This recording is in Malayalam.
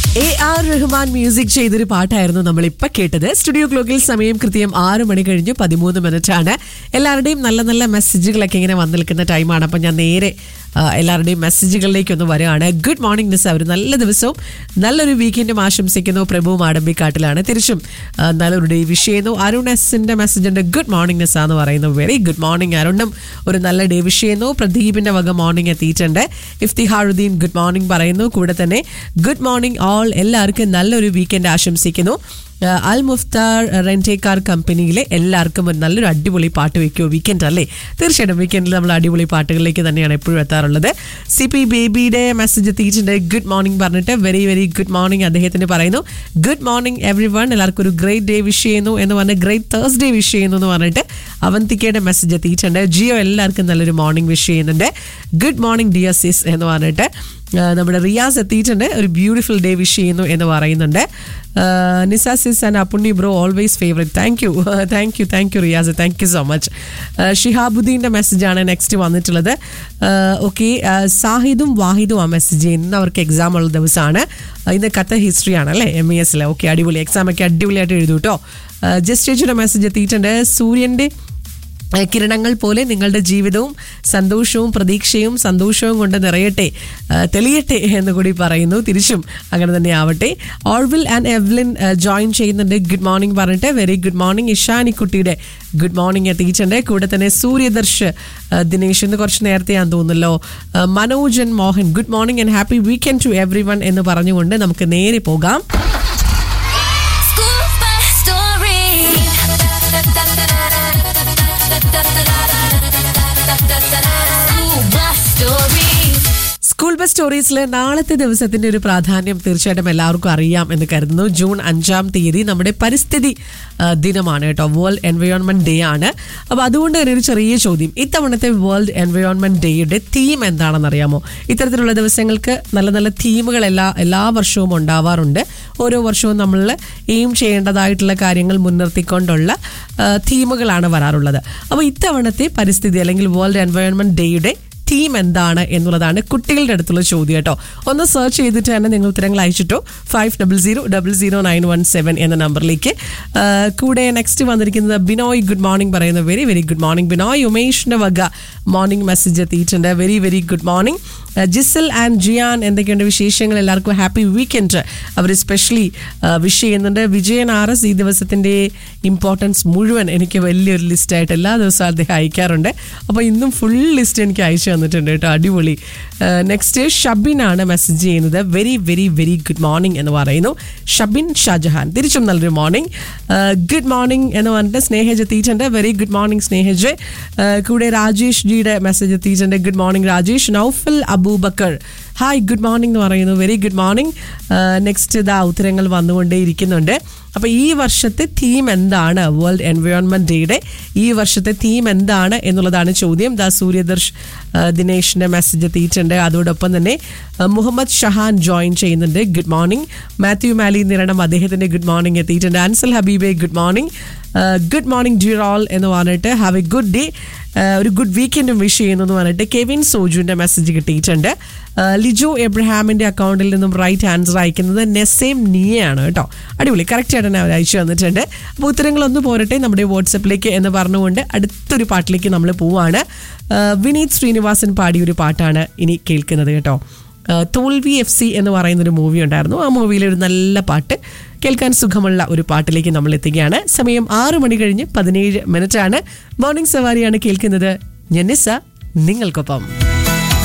എ ആർ റഹ്മാൻ മ്യൂസിക് ചെയ്തൊരു പാട്ടായിരുന്നു നമ്മൾ ഇപ്പൊ കേട്ടത് സ്റ്റുഡിയോ ക്ലോക്കിൽ സമയം കൃത്യം ആറ് മണി കഴിഞ്ഞു പതിമൂന്ന് മിനിറ്റ് ആണ് എല്ലാവരുടെയും നല്ല നല്ല മെസ്സേജുകളൊക്കെ ഇങ്ങനെ വന്നു നിൽക്കുന്ന ടൈമാണ് അപ്പം ഞാൻ നേരെ ആ, എല്ലാവരുടെയും മെസ്സേജുകളിലേക്ക് ഒന്ന് വരികയാണ് ഗുഡ് മോർണിംഗ് നിസ് ഒരു നല്ല ദിവസവും നല്ലൊരു വീക്കെൻഡും ആശംസിക്കുന്നു പ്രഭു മാടമ്പിക്കാട്ടിലാണ് തിരിച്ചും ആ, നല്ലൊരു ഡേ വിഷ് ചെയ്യുന്നു അരുൺ എസിന്റെ മെസ്സേജ് ഉണ്ട് ഗുഡ് മോർണിംഗ് നിസ് എന്ന് പറയുന്നു വെരി ഗുഡ് മോർണിംഗ് അരുണും ഒരു നല്ല ഡേ വിഷ് ചെയ്യുന്നു പ്രദീപിന്റെ വക മോർണിംഗ് എത്തിയിട്ടുണ്ട് ഇഫ്തിഹാറുദ്ദീൻ ഗുഡ് മോർണിംഗ് പറയുന്നു കൂടെ തന്നെ ഗുഡ് മോർണിംഗ് ഓൾ എല്ലാവർക്കും നല്ലൊരു വീക്കെൻഡ് ആശംസിക്കുന്നു ആ, അൽ മുഫ്താർ റെന്റേ കാർ കമ്പനിയിലെ എല്ലാവർക്കും ഒരു നല്ലൊരു അടിപൊളി പാട്ട് വെക്കുമോ വീക്കെൻഡ് അല്ലേ തീർച്ചയായിട്ടും വീക്കെൻഡിൽ നമ്മൾ അടിപൊളി പാട്ടുകളിലേക്ക് തന്നെയാണ് എപ്പോഴും എത്താറുള്ളത് സി പി ബേബിയുടെ മെസ്സേജ് എത്തിയിട്ടുണ്ട് ഗുഡ് മോർണിംഗ് പറഞ്ഞിട്ട് വെരി വെരി ഗുഡ് മോർണിംഗ് അദ്ദേഹത്തിന് പറയുന്നു ഗുഡ് മോർണിംഗ് എവറി വൺ എല്ലാവർക്കും ഒരു ഗ്രേറ്റ് ഡേ വിഷ് ചെയ്യുന്നു എന്ന് പറഞ്ഞ് ഗ്രേറ്റ് തേഴ്സ്ഡേ വിഷ് ചെയ്യുന്നു എന്ന് പറഞ്ഞിട്ട് അവന്തിക്കയുടെ മെസ്സേജ് എത്തിയിട്ടുണ്ട് ജിയോ എല്ലാവർക്കും നല്ലൊരു മോർണിംഗ് വിഷ് ചെയ്യുന്നുണ്ട് ഗുഡ് മോർണിംഗ് ഡിയർ സിസ് എന്ന് പറഞ്ഞിട്ട് ആ, നമ്മുടെ റിയാസ് എത്തിയിട്ടുണ്ട് ഒരു ബ്യൂട്ടിഫുൾ ഡേ വിഷ് ചെയ്യുന്നു എന്ന് പറയുന്നുണ്ട് Nisa sis and Appunni bro always favourite thank you thank you thank you Riyas thank you so much ഷിഹാബുദ്ദീൻ്റെ മെസ്സേജാണ് നെക്സ്റ്റ് വന്നിട്ടുള്ളത് ഓക്കെ സാഹിദും വാഹിദും ആ മെസ്സേജ് ചെയ്യുന്നത് അവർക്ക് എക്സാം ഉള്ള ദിവസമാണ് ഇന്ന് കത്ത ഹിസ്റ്ററി ആണ് അല്ലേ എം ഇ എസിലെ ഓക്കെ അടിപൊളി എക്സാം ഒക്കെ അടിപൊളിയായിട്ട് എഴുതൂ കേട്ടോ ജസ്റ്റ് ചേച്ചിയുടെ മെസ്സേജ് എത്തിയിട്ടുണ്ട് സൂര്യൻ്റെ ഏഹ് കിരണങ്ങൾ പോലെ നിങ്ങളുടെ ജീവിതവും സന്തോഷവും പ്രതീക്ഷയും സന്തോഷവും കൊണ്ട് നിറയട്ടെ ഏഹ് തെളിയട്ടെ എന്ന് കൂടി പറയുന്നു തിരിച്ചും അങ്ങനെ തന്നെ ആവട്ടെ ഓൾവിൽ ആൻഡ് എവ്ലിൻ ജോയിൻ ചെയ്യുന്നുണ്ട് ഗുഡ് മോർണിംഗ് പറഞ്ഞിട്ട് വെരി ഗുഡ് മോർണിംഗ് ഇഷാനിക്കുട്ടിയുടെ ഗുഡ് മോർണിംഗ് എത്തിയിട്ടുണ്ട് കൂടെ തന്നെ സൂര്യദർശ് ഏഹ് ദിനേശ് എന്ന് കുറച്ച് നേരത്തെ ഞാൻ തോന്നുന്നല്ലോ ഏഹ് Manojan Mohan good morning and happy weekend to everyone എന്ന് പറഞ്ഞുകൊണ്ട് നമുക്ക് നേരെ പോകാം School bus story. School bus story. School bus സ്റ്റോറീസിൽ നാളത്തെ ദിവസത്തിന്റെ ഒരു പ്രാധാന്യം തീർച്ചയായിട്ടും എല്ലാവർക്കും അറിയാം എന്ന് കരുതുന്നു ജൂൺ അഞ്ചാം തീയതി നമ്മുടെ പരിസ്ഥിതി ആ, ദിനമാണ് കേട്ടോ വേൾഡ് എൻവയോൺമെന്റ് ഡേ ആണ് അപ്പോൾ അതുകൊണ്ട് തന്നെ ഒരു ചെറിയ ചോദ്യം ഇത്തവണത്തെ വേൾഡ് എൻവയോൺമെന്റ് ഡേയുടെ തീം എന്താണെന്ന് അറിയാമോ ഇത്തരത്തിലുള്ള ദിവസങ്ങൾക്ക് നല്ല നല്ല തീമുകൾ എല്ലാ എല്ലാ വർഷവും ഉണ്ടാവാറുണ്ട് ഓരോ വർഷവും നമ്മൾ എയിം ചെയ്യേണ്ടതായിട്ടുള്ള കാര്യങ്ങൾ മുൻനിർത്തിക്കൊണ്ടുള്ള ആ, തീമുകളാണ് വരാറുള്ളത് അപ്പോൾ ഇത്തവണത്തെ പരിസ്ഥിതി അല്ലെങ്കിൽ വേൾഡ് എൻവയോൺമെന്റ് ഡേയുടെ തീം എന്താണ് എന്നുള്ളതാണ് കുട്ടികളുടെ അടുത്തുള്ള ചോദ്യം കേട്ടോ ഒന്ന് സെർച്ച് ചെയ്തിട്ട് തന്നെ നിങ്ങൾ ഉത്തരങ്ങൾ അയച്ചിട്ടോ five double zero double zero nine one seven എന്ന നമ്പറിലേക്ക് ആ, കൂടെ നെക്സ്റ്റ് വന്നിരിക്കുന്നത് ബിനോയ് ഗുഡ് മോർണിംഗ് പറയുന്നത് very very good morning Binoy ഉമേഷിന്റെ വക മോർണിംഗ് മെസ്സേജ് എത്തിയിട്ടുണ്ട് very very good morning Jisal and Jiyan എന്തൊക്കെയുണ്ട് വിശേഷങ്ങൾ എല്ലാവർക്കും ഹാപ്പി വീക്കെൻഡ് അവർ സ്പെഷ്യലി വിഷ് ചെയ്യുന്നുണ്ട് വിജയൻ ആർ എസ് ഈ ദിവസത്തിൻ്റെ ഇമ്പോർട്ടൻസ് മുഴുവൻ എനിക്ക് വലിയൊരു ലിസ്റ്റായിട്ട് എല്ലാ ദിവസവും അദ്ദേഹം അയക്കാറുണ്ട് അപ്പോൾ ഇന്നും ഫുൾ ലിസ്റ്റ് എനിക്ക് അയച്ചു തന്നിട്ടുണ്ട് കേട്ടോ അടിപൊളി നെക്സ്റ്റ് ഷബിനാണ് മെസ്സേജ് ചെയ്യുന്നത് very very very good morning എന്ന് പറയുന്നു ഷബിൻ ഷാജഹാൻ തിരിച്ചും നല്ലൊരു മോർണിംഗ് ഗുഡ് മോർണിംഗ് എന്ന് പറഞ്ഞിട്ട് സ്നേഹജ് എത്തിയിട്ടുണ്ട് വെരി ഗുഡ് മോർണിംഗ് സ്നേഹജ് കൂടെ രാജേഷ് ജിയുടെ മെസ്സേജ് എത്തിയിട്ടുണ്ട് good morning Rajesh Naufal Abubakar hi good morning എന്ന് പറയുന്നു വെരി ഗുഡ് മോർണിംഗ് നെക്സ്റ്റ് ഇതാ ഉത്തരങ്ങൾ വന്നുകൊണ്ടേ ഇരിക്കുന്നുണ്ട് അപ്പോൾ ഈ വർഷത്തെ തീം എന്താണ് വേൾഡ് എൻവയോൺമെന്റ് ഡേയുടെ ഈ വർഷത്തെ തീം എന്താണ് എന്നുള്ളതാണ് ചോദ്യം ദാ സൂര്യദർശ് ആ, ദിനേഷിന്റെ മെസ്സേജ് എത്തിയിട്ടുണ്ട് അതോടൊപ്പം തന്നെ ആ, മുഹമ്മദ് ഷഹാൻ ജോയിൻ ചെയ്യുന്നുണ്ട് ഗുഡ് മോർണിംഗ് മാത്യു മാലി നിരണം അദ്ദേഹത്തിന്റെ ഗുഡ് മോർണിംഗ് എത്തിയിട്ടുണ്ട് അൻസൽ ഹബീബെ good morning good morning dear all എന്ന് പറഞ്ഞിട്ട് ഹാവ് എ ഗുഡ് ഡേ ഒരു ഗുഡ് വീക്കെൻഡും വിഷ് ചെയ്യുന്നു എന്ന് പറഞ്ഞിട്ട് കെവിൻ സോജുവിന്റെ മെസ്സേജ് കിട്ടിയിട്ടുണ്ട് ആ, ലിജോ എബ്രഹാമിന്റെ അക്കൗണ്ടിൽ നിന്നും റൈറ്റ് ആൻസർ അയക്കുന്നത് നെസേം നിയയാണ് കേട്ടോ അടിപൊളി കറക്റ്റ് ആയിട്ട് തന്നെ അവർ അയച്ചു തന്നിട്ടുണ്ട് അപ്പോൾ ഉത്തരങ്ങളൊന്ന് പോരട്ടെ നമ്മുടെ വാട്സപ്പിലേക്ക് എന്ന് പറഞ്ഞുകൊണ്ട് അടുത്തൊരു പാട്ടിലേക്ക് നമ്മൾ പോവാണ് ആ, വിനീത് ശ്രീനിവാസൻ പാടിയ ഒരു പാട്ടാണ് ഇനി കേൾക്കുന്നത് കേട്ടോ ആ, തോൽവി എഫ് സി എന്ന് പറയുന്ന ഒരു മൂവി ഉണ്ടായിരുന്നു ആ മൂവിയിലെ ഒരു നല്ല പാട്ട് കേൾക്കാൻ സുഖമുള്ള ഒരു പാട്ടിലേക്ക് നമ്മൾ എത്തുകയാണ് സമയം ആറു മണി കഴിഞ്ഞ് പതിനേഴ് മിനിറ്റ് ആണ് മോർണിംഗ് സവാരിയാണ് കേൾക്കുന്നത് ഞാൻ നിസ നിങ്ങൾക്കൊപ്പം